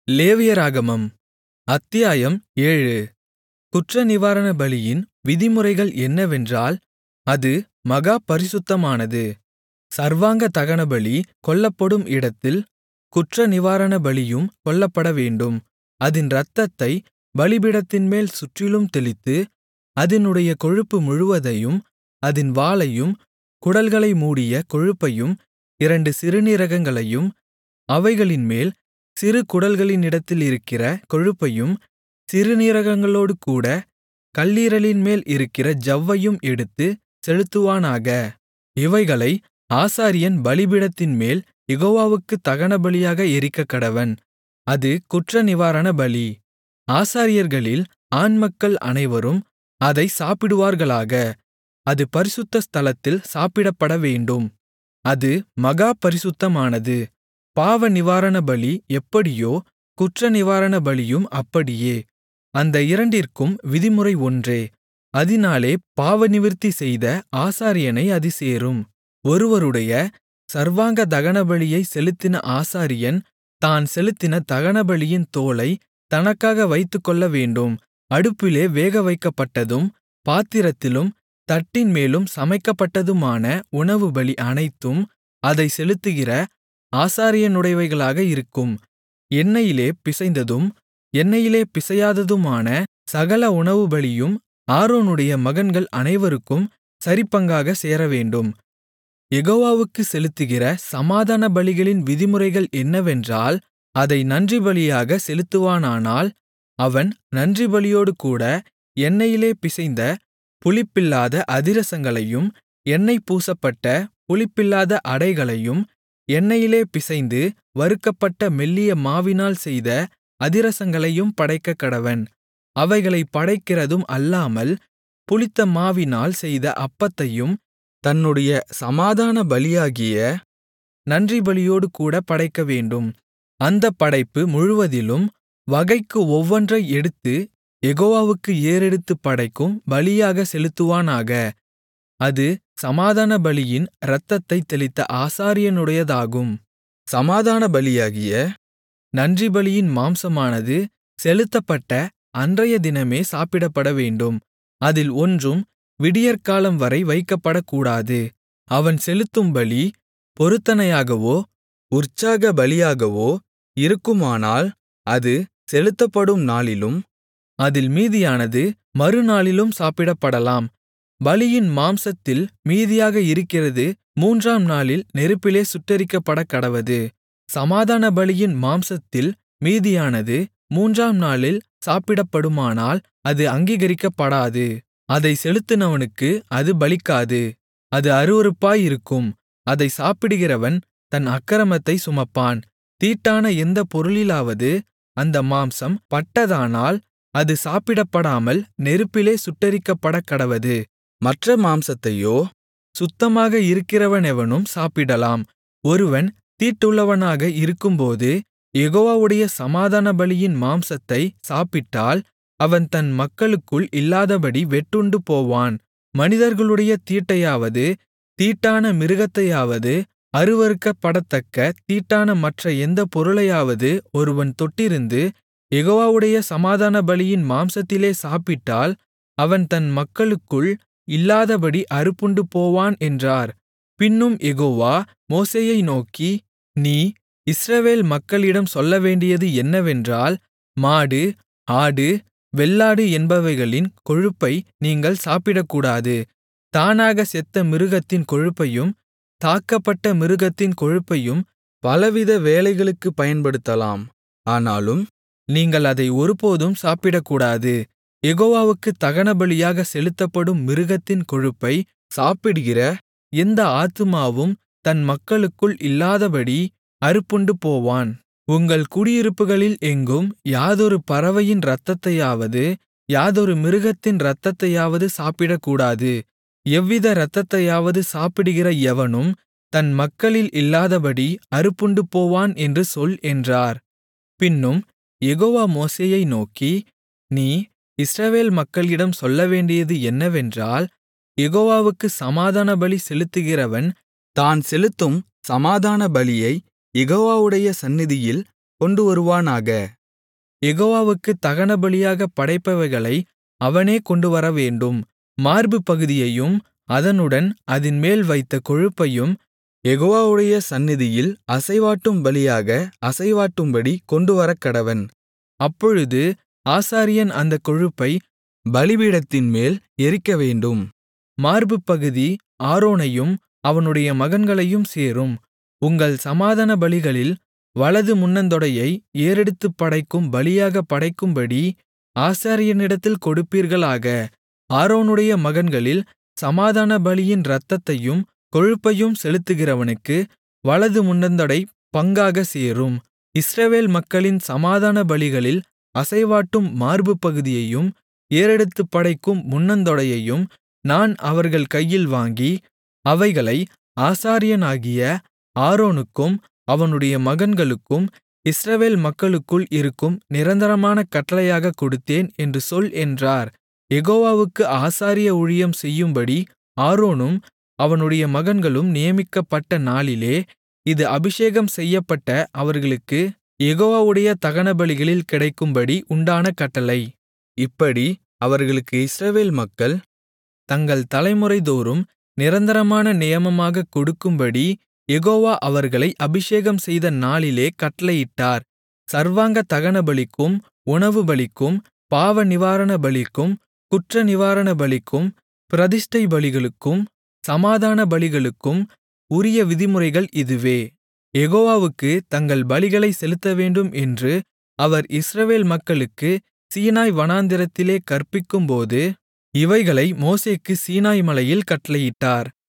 லேவியராகமம் அத்தியாயம் ஏழு குற்றநிவாரணபலியின் விதிமுறைகள் என்னவென்றால் அது மகா பரிசுத்தமானது சர்வாங்க தகனபலி கொல்லப்படும் இடத்தில் குற்றநிவாரணபலியும் கொல்லப்படவேண்டும் அதின் இரத்தத்தைப் பலிபீடத்தின்மேல் சுற்றிலும் தெளித்து அதினுடைய கொழுப்பு முழுவதையும் அதின் வாலையும் குடல்களை மூடிய கொழுப்பையும் இரண்டு சிறுநீரகங்களையும் அவைகளின்மேல் சிறு குடல்களினிடத்திலிருக்கிற கொழுப்பையும் சிறுநீரகங்களோடுகூடக் கல்லீரலின்மேல் இருக்கிற ஜவ்வையும் எடுத்துச் செலுத்துவானாக இவைகளை ஆசாரியன் பலிபீடத்தின்மேல் யெகோவாவுக்குத் தகனபலியாக எரிக்கக்கடவன் அது குற்றநிவாரணபலி ஆசாரியர்களில் ஆண்மக்கள் அனைவரும் அதைச் சாப்பிடுவார்களாக அது பரிசுத்த ஸ்தலத்தில் சாப்பிடப்படவேண்டும் அது மகா பரிசுத்தமானது பாவநிவாரணபலி எப்படியோ குற்றநிவாரணபலியும் அப்படியே அந்த இரண்டிற்கும் விதிமுறை ஒன்றே அதினாலே பாவநிவிர்த்தி செய்த ஆசாரியனை அது சேரும் ஒருவருடைய சர்வாங்க தகனபலியைச் செலுத்தின ஆசாரியன் தான் செலுத்தின தகனபலியின் தோலைத் தனக்காக வைத்துக்கொள்ளவேண்டும் அடுப்பிலே வேகவைக்கப்பட்டதும் பாத்திரத்திலும் தட்டின்மேலும் சமைக்கப்பட்டதுமான உணவுபலி அனைத்தும் அதைச் செலுத்துகிற ஆசாரியனுடையவைகளாக இருக்கும் எண்ணெயிலே பிசைந்ததும் எண்ணெயிலே பிசையாததுமான சகல உணவுபலியும் ஆரோனுடைய மகன்கள் அனைவருக்கும் சரிபங்காகச் சேரவேண்டும் யெகோவாவுக்குச் செலுத்துகிற சமாதான பலிகளின் விதிமுறைகள் என்னவென்றால் அதை நன்றிபலியாகச் செலுத்துவானானால் அவன் நன்றிபலியோடுகூட எண்ணெயிலே பிசைந்த புளிப்பில்லாத அதிரசங்களையும் எண்ணெய் பூசப்பட்ட புளிப்பில்லாத அடைகளையும் எண்ணெயிலே பிசைந்து வறுக்கப்பட்ட மெல்லிய மாவினால் செய்த அதிரசங்களையும் படைக்கக்கடவன் அவைகளைப் படைக்கிறதும் அல்லாமல் புளித்த மாவினால் செய்த அப்பத்தையும் தன்னுடைய சமாதான பலியாகிய நன்றிபலியோடுகூட படைக்கவேண்டும் அந்தப் படைப்பு முழுவதிலும் வகைக்கு ஒவ்வொன்றை எடுத்து யெகோவாவுக்கு ஏறெடுத்துப் படைக்கும் பலியாகச் செலுத்துவானாக அது சமாதானபலியின் இரத்தத்தைத் தெளித்த ஆசாரியனுடையதாகும் சமாதான பலியாகிய நன்றிபலியின் மாம்சமானது செலுத்தப்பட்ட அன்றைய தினமே சாப்பிடப்படவேண்டும் அதில் ஒன்றும் விடியற்காலம் வரை வைக்கப்படக்கூடாது அவன் செலுத்தும் பலி பொருத்தனையாகவோ உற்சாக பலியாகவோ இருக்குமானால் அது செலுத்தப்படும் நாளிலும் அதில் மீதியானது மறுநாளிலும் சாப்பிடப்படலாம் பலியின் மாம்சத்தில் மீதியாக இருக்கிறது மூன்றாம் நாளில் நெருப்பிலே சுட்டெரிக்கப்படக்கடவது சமாதான பலியின் மாம்சத்தில் மீதியானது மூன்றாம் நாளில் சாப்பிடப்படுமானால் அது அங்கீகரிக்கப்படாது அதை செலுத்தினவனுக்கு அது பலிக்காது அது அருவருப்பாயிருக்கும் அதை சாப்பிடுகிறவன் தன் அக்கிரமத்தைச் சுமப்பான் தீட்டான எந்த பொருளிலாவது அந்த மாம்சம் பட்டதானால் அது சாப்பிடப்படாமல் நெருப்பிலே சுட்டெரிக்கப்படக்கடவது மற்ற மாம்சத்தையோ சுத்தமாக இருக்கிறவனெவனும் சாப்பிடலாம் ஒருவன் தீட்டுள்ளவனாக இருக்கும்போது யெகோவாவுடைய சமாதான பலியின் மாம்சத்தை சாப்பிட்டால் அவன் தன் மக்களுக்குள் இல்லாதபடி வெட்டுண்டு போவான் மனிதர்களுடைய தீட்டையாவது தீட்டான மிருகத்தையாவது அருவருக்கப்படத்தக்க தீட்டான மற்ற எந்த பொருளையாவது ஒருவன் தொட்டிருந்து யெகோவாவுடைய சமாதான பலியின் மாம்சத்திலே சாப்பிட்டால் அவன் தன் மக்களுக்குள் இல்லாதபடி அறுப்புண்டு போவான் என்றார் பின்னும் யெகோவா மோசேயை நோக்கி நீ இஸ்ரவேல் மக்களிடம் சொல்லவேண்டியது என்னவென்றால் மாடு ஆடு வெள்ளாடு என்பவைகளின் கொழுப்பை நீங்கள் சாப்பிடக்கூடாது தானாக செத்த மிருகத்தின் கொழுப்பையும் தாக்கப்பட்ட மிருகத்தின் கொழுப்பையும் பலவித வேலைகளுக்குப் பயன்படுத்தலாம் ஆனாலும் நீங்கள் அதை ஒருபோதும் சாப்பிடக்கூடாது யெகோவாவுக்குத் தகனபலியாக செலுத்தப்படும் மிருகத்தின் கொழுப்பை சாப்பிடுகிற எந்த ஆத்துமாவும் தன் மக்களுக்குள் இல்லாதபடி அறுப்புண்டு போவான் உங்கள் குடியிருப்புகளில் எங்கும் யாதொரு பறவையின் இரத்தத்தையாவது யாதொரு மிருகத்தின் இரத்தத்தையாவது சாப்பிடக்கூடாது எவ்வித இரத்தத்தையாவது சாப்பிடுகிற எவனும் தன் மக்களில் இல்லாதபடி அறுப்புண்டு போவான் என்று சொல் என்றார் பின்னும் யெகோவா மோசேயை நோக்கி நீ இஸ்ரவேல் மக்களிடம் சொல்லவேண்டியது என்னவென்றால் யெகோவாவுக்கு சமாதானபலி செலுத்துகிறவன் தான் செலுத்தும் சமாதான பலியை யெகோவாவுடைய சந்நிதியில் கொண்டுவருவானாக யெகோவாவுக்குத் தகனபலியாகப் படைப்பவைகளை அவனே கொண்டுவரவேண்டும் மார்பு பகுதியையும் அதனுடன் அதின்மேல் வைத்த கொழுப்பையும் யெகோவாவுடைய சந்நிதியில் அசைவாட்டும் பலியாக அசைவாட்டும்படி கொண்டுவரக்கடவன் அப்பொழுது ஆசாரியன் அந்தக் கொழுப்பைப் பலிபீடத்தின்மேல் எரிக்கவேண்டும் மார்பு பகுதி ஆரோனையும் அவனுடைய மகன்களையும் சேரும் உங்கள் சமாதான பலிகளில் வலது முன்னந்தொடையை ஏறெடுத்துப் படைக்கும் பலியாகப் படைக்கும்படி ஆசாரியனிடத்தில் கொடுப்பீர்களாக ஆரோனுடைய மகன்களில் சமாதான பலியின் இரத்தத்தையும் கொழுப்பையும் செலுத்துகிறவனுக்கு வலது முன்னந்தொடை பங்காகச் சேரும் இஸ்ரவேல் மக்களின் சமாதான பலிகளில் அசைவாட்டும் மார்பு பகுதியையும் ஏறெடுத்துப் படைக்கும் முன்னந்தொடையையும் நான் அவர்கள் கையில் வாங்கி அவைகளை ஆசாரியனாகிய ஆரோனுக்கும் அவனுடைய மகன்களுக்கும் இஸ்ரவேல் மக்களுக்குள் இருக்கும் நிரந்தரமான கட்டளையாகக் கொடுத்தேன் என்று சொல் என்றார் யெகோவாவுக்கு ஆசாரிய ஊழியம் செய்யும்படி ஆரோனும் அவனுடைய மகன்களும் நியமிக்கப்பட்ட நாளிலே இது அபிஷேகம் செய்யப்பட்ட அவர்களுக்கு யெகோவாவுடைய தகனபலிகளில் கிடைக்கும்படி உண்டான கட்டளை இப்படி அவர்களுக்கு இஸ்ரவேல் மக்கள் தங்கள் தலைமுறைதோறும் நிரந்தரமான நியமமாகக் கொடுக்கும்படி யெகோவா அவர்களை அபிஷேகம் செய்த நாளிலே கட்டளையிட்டார் சர்வாங்க தகனபலிக்கும் உணவுபலிக்கும் பாவநிவாரணபலிக்கும் குற்றநிவாரணபலிக்கும் பிரதிஷ்டை பலிகளுக்கும் சமாதான பலிகளுக்கும் உரிய விதிமுறைகள் இதுவே யெகோவாவுக்குத் தங்கள் பலிகளைச் செலுத்தவேண்டும் என்று அவர் இஸ்ரவேல் மக்களுக்கு சீனாய் வனாந்திரத்திலே கற்பிக்கும்போது இவைகளை மோசேக்கு சீனாய் மலையில் கட்டளையிட்டார்